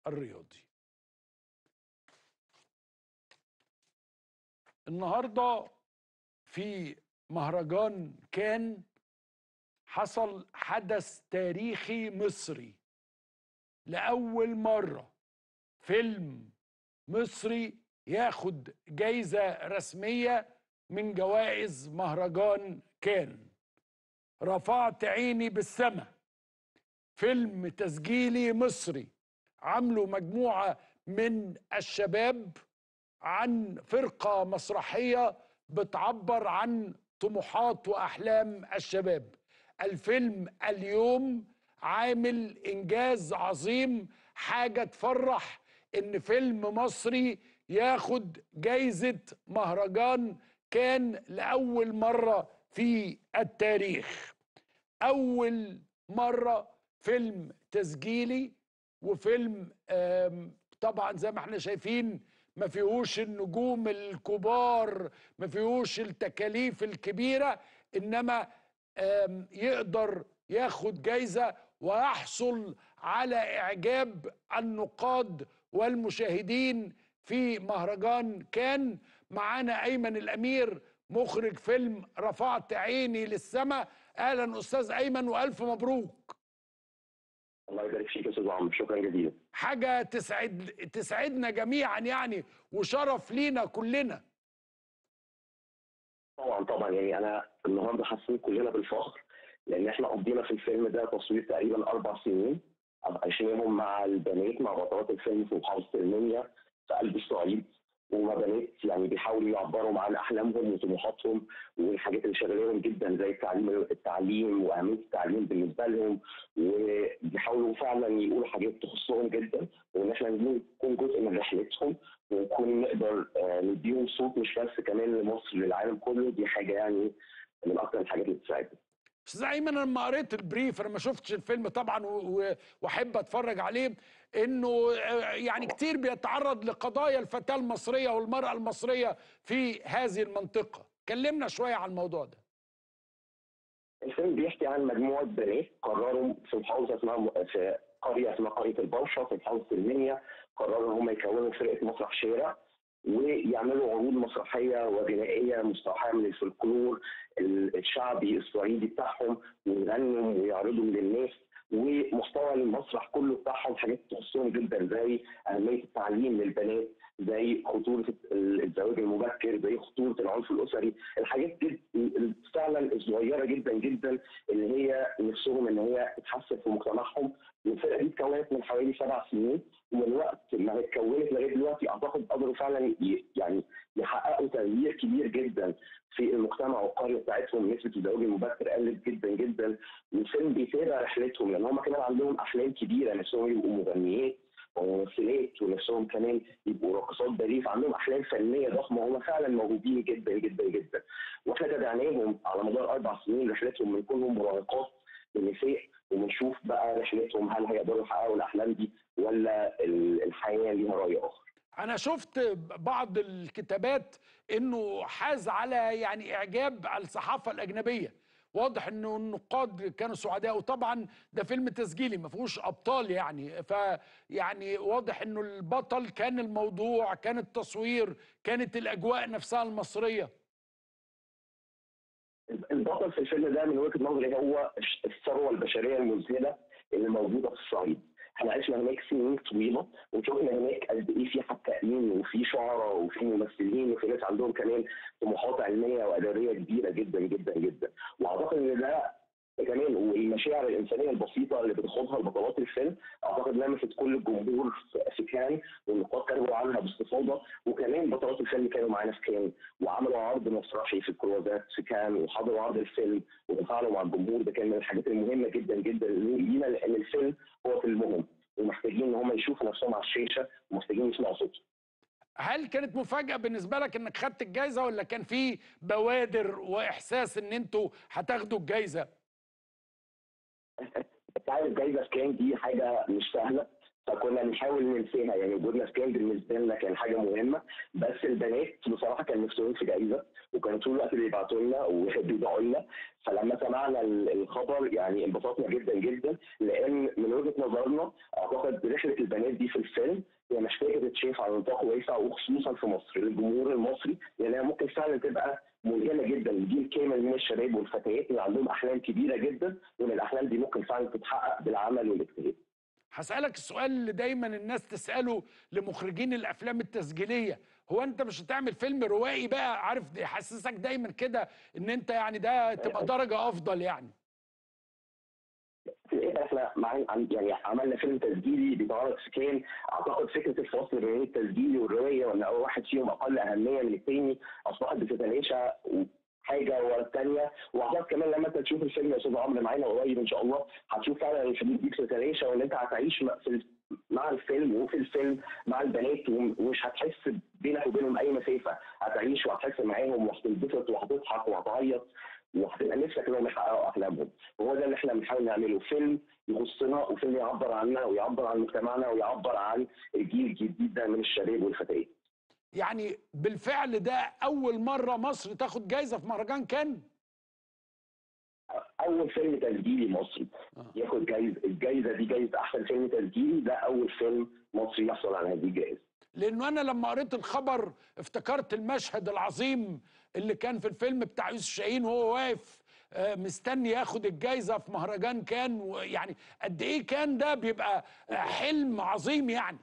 الرياضي النهارده في مهرجان كان حصل حدث تاريخي مصري لأول مرة فيلم مصري ياخد جايزة رسمية من جوائز مهرجان كان رفعت عيني بالسما فيلم تسجيلي مصري عامله مجموعة من الشباب عن فرقة مسرحية بتعبر عن طموحات وأحلام الشباب الفيلم اليوم عامل إنجاز عظيم حاجة تفرح إن فيلم مصري ياخد جايزة مهرجان كان لأول مرة في التاريخ أول مرة فيلم تسجيلي وفيلم آم، طبعا زي ما احنا شايفين ما فيهوش النجوم الكبار ما فيهوش التكاليف الكبيرة إنما آم، يقدر ياخد جايزة ويحصل على إعجاب النقاد والمشاهدين في مهرجان كان معانا أيمن الأمير مخرج فيلم رفعت عيني للسماء أهلا أستاذ أيمن وألف مبروك الله يبارك فيك يا استاذ عمرو شكرا جزيلا حاجة تسعد تسعدنا جميعا يعني وشرف لينا كلنا طبعا طبعا يعني انا النهارده حاسين كلنا بالفخر لان احنا قضينا في الفيلم ده تصوير تقريبا اربع سنين عايشينهم مع البنات مع بطلات الفيلم في محافظه المنيا في قلب الصعيد وما بنات يعني بيحاولوا يعبروا عن احلامهم وطموحاتهم والحاجات اللي شغلاهم جدا زي التعليم التعليم واهميه التعليم بالنسبه لهم وبيحاولوا فعلا يقولوا حاجات تخصهم جدا وان احنا نكون جزء من رحلتهم ونكون نقدر آه، نديهم صوت مش بس كمان لمصر للعالم كله دي حاجه يعني من اكثر الحاجات اللي بتساعدنا استاذ ايمن انا لما قريت البريف انا ما شفتش الفيلم طبعا و- و- واحب اتفرج عليه انه آه، يعني كتير بيتعرض لقضايا الفتاه المصريه والمراه المصريه في هذه المنطقه كلمنا شويه عن الموضوع ده الفيلم بيحكي عن مجموعة بنات قرروا في محافظة اسمها في قرية اسمها قرية البرشا في محافظة المنيا قرروا ان هم يكونوا فرقة مسرح شارع ويعملوا عروض مسرحية وغنائية مستوحاة من الفلكلور ال- الشعبي الصعيدي بتاعهم ويغنوا ويعرضوا للناس ومستوى المسرح كله بتاعهم حاجات تخصهم جدا زي أهمية التعليم للبنات زي خطورة ال- الزواج المبكر زي خطورة العنف الأسري الحاجات دي ال- فعلا الصغيرة جدا جدا اللي هي نفسهم ان هي تتحسن في مجتمعهم والفرقة دي اتكونت من حوالي سبع سنين ومن وقت ما اتكونت لغاية دلوقتي اعتقد قدروا فعلا ي- يعني يحققوا تغيير كبير جدا في المجتمع والقرية بتاعتهم نسبة الزواج المبكر قلت جدا جدا والفيلم بيتابع رحلتهم لان هم كمان عندهم احلام كبيرة نفسهم يبقوا مغنيات وممثلات ونفسهم كمان يبقوا راقصات باليه فعندهم احلام فنيه ضخمه هم فعلا موهوبين جدا جدا جدا واحنا تابعناهم على مدار اربع سنين رحلتهم من كونهم مراهقات للنساء وبنشوف بقى رحلتهم هل هيقدروا يحققوا الاحلام دي ولا ال- الحياه ليها راي اخر انا شفت بعض الكتابات انه حاز على يعني اعجاب الصحافه الاجنبيه واضح انه النقاد كانوا سعداء وطبعا ده فيلم تسجيلي ما فيهوش ابطال يعني فيعني واضح انه البطل كان الموضوع كان التصوير كانت الاجواء نفسها المصريه البطل في الفيلم ده من وجهه نظري هو الش- الثروه البشريه المذهله اللي موجوده في الصعيد احنا عشنا هناك سنين طويله وشفنا هناك قد ايه في حكائين وفي شعراء وفي ممثلين وفي ناس عندهم كمان طموحات علميه وادبيه كبيره جدا جدا جدا واعتقد ان ده كمان والمشاعر الانسانيه البسيطه اللي بتاخدها البطلات الفيلم اعتقد لمست كل الجمهور في- في كان والنقاد كتبوا عنها باستفاضه وكمان بطلات الفيلم كانوا معانا في كان وعملوا عرض مسرحي في الكروزات في كان وحضروا عرض الفيلم وتفاعلوا مع الجمهور ده كان من الحاجات المهمه جدا جدا لينا لان الفيلم هو فيلمهم ومحتاجين ان هم يشوفوا نفسهم على الشاشه ومحتاجين يسمعوا صوتهم هل كانت مفاجاه بالنسبه لك انك خدت الجائزه ولا كان في بوادر واحساس ان انتوا هتاخدوا الجائزه انت عارف جايزه في كان دي حاجه مش سهله فكنا بنحاول ننساها يعني وجودنا في كان بالنسبه لنا كان حاجه مهمه بس البنات بصراحه كان نفسهم في جائزه وكانوا طول الوقت بيبعتوا لنا وبيدعوا لنا فلما سمعنا ال- الخبر يعني انبسطنا جدا جدا لان من وجهه نظرنا اعتقد رحله البنات دي في الفيلم هي محتاجه تتشاف على نطاق واسع وخصوصا في مصر للجمهور المصري لانها ممكن فعلا تبقى ملهمه جدا لجيل كامل من الشباب والفتيات اللي عندهم احلام كبيره جدا وان الاحلام دي ممكن فعلا تتحقق بالعمل والاجتهاد. هسألك السؤال اللي دايما الناس تسأله لمخرجين الأفلام التسجيلية هو أنت مش هتعمل فيلم روائي بقى عارف يحسسك دايما كده إن أنت يعني ده تبقى درجة أفضل يعني في الاخر احنا مع عن- يعني عملنا فيلم تسجيلي بيتعرض في كان اعتقد فكره الفصل بين التسجيلي والروايه وان اول واحد فيهم اقل اهميه من الثاني اصبحت بتتلاشى حاجه ورا الثانيه واعتقد كمان لما انت تشوف الفيلم يا استاذ عمرو معانا قريب ان شاء الله هتشوف فعلا الحدود دي بتتلاشى وان انت هتعيش م- في ال- مع الفيلم وفي الفيلم مع البنات وم- ومش هتحس بينك وبينهم اي مسافه هتعيش وهتحس معاهم وهتنبسط وهتضحك وهتعيط وهتبقى نفسك انهم يحققوا احلامهم وهو ده اللي احنا بنحاول نعمله فيلم يخصنا وفيلم يعبر عنا ويعبر عن مجتمعنا ويعبر عن الجيل الجديد ده من الشباب والفتيات يعني بالفعل ده أول مرة مصر تاخد جايزة في مهرجان كان اول فيلم تسجيلي مصري آه. ياخد جايزه الجايزه دي جايزه احسن فيلم تسجيلي ده اول فيلم مصري يحصل على هذه الجائزه لأنه أنا لما قريت الخبر افتكرت المشهد العظيم اللي كان في الفيلم بتاع يوسف شاهين وهو واقف آه، مستني ياخد الجايزة في مهرجان كان ويعني قد إيه كان ده بيبقى آه، حلم عظيم يعني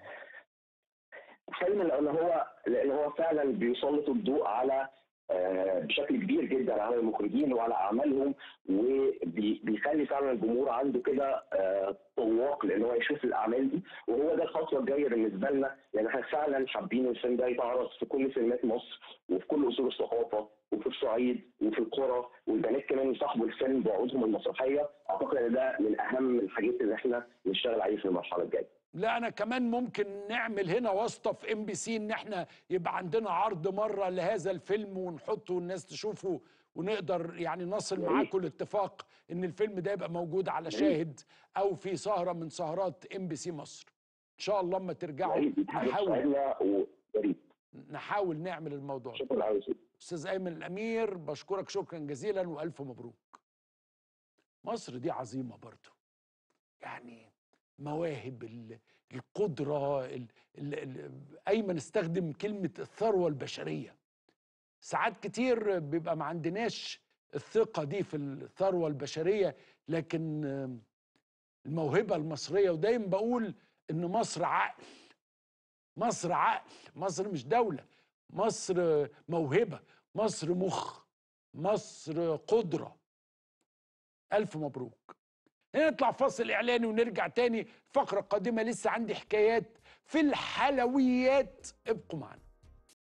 حلم لان هو لان هو فعلا بيسلط الضوء على آه، بشكل كبير جدا على المخرجين وعلى اعمالهم وبيخلي فعلا الجمهور عنده كده آه، طواق لان هو يشوف الاعمال دي وهو ده الخطوه الجايه بالنسبه لنا لان احنا فعلا حابين الفيلم ده يتعرض في كل سينمات مصر وفي كل اصول الثقافه وفي الصعيد وفي القرى والبنات كمان يصاحبوا الفيلم بعودهم المسرحيه اعتقد ان ده من اهم الحاجات اللي احنا نشتغل عليه في المرحله الجايه لا انا كمان ممكن نعمل هنا واسطه في ام بي سي ان احنا يبقى عندنا عرض مره لهذا الفيلم ونحطه والناس تشوفه ونقدر يعني نصل يا معاكم ريت. الاتفاق ان الفيلم ده يبقى موجود على ريت. شاهد او في سهره من سهرات ام بي سي مصر ان شاء الله اما ترجعوا يا ريت دي حاجه نحاول تساعدنا ويا ريت نحاول نعمل الموضوع ده شكرا على الوسيله استاذ ايمن الامير بشكرك شكرا جزيلا والف مبروك مصر دي عظيمه برضو يعني مواهب ال- القدره ال ال ال ايمن استخدم كلمه الثروه البشريه ساعات كتير بيبقى ما عندناش الثقه دي في الثروه البشريه لكن آم، الموهبه المصريه ودايما بقول ان مصر عقل مصر عقل مصر مش دولة مصر موهبة مصر مخ مصر قدرة ألف مبروك نطلع فاصل إعلاني ونرجع تاني فقرة قادمة لسه عندي حكايات في الحلويات ابقوا معنا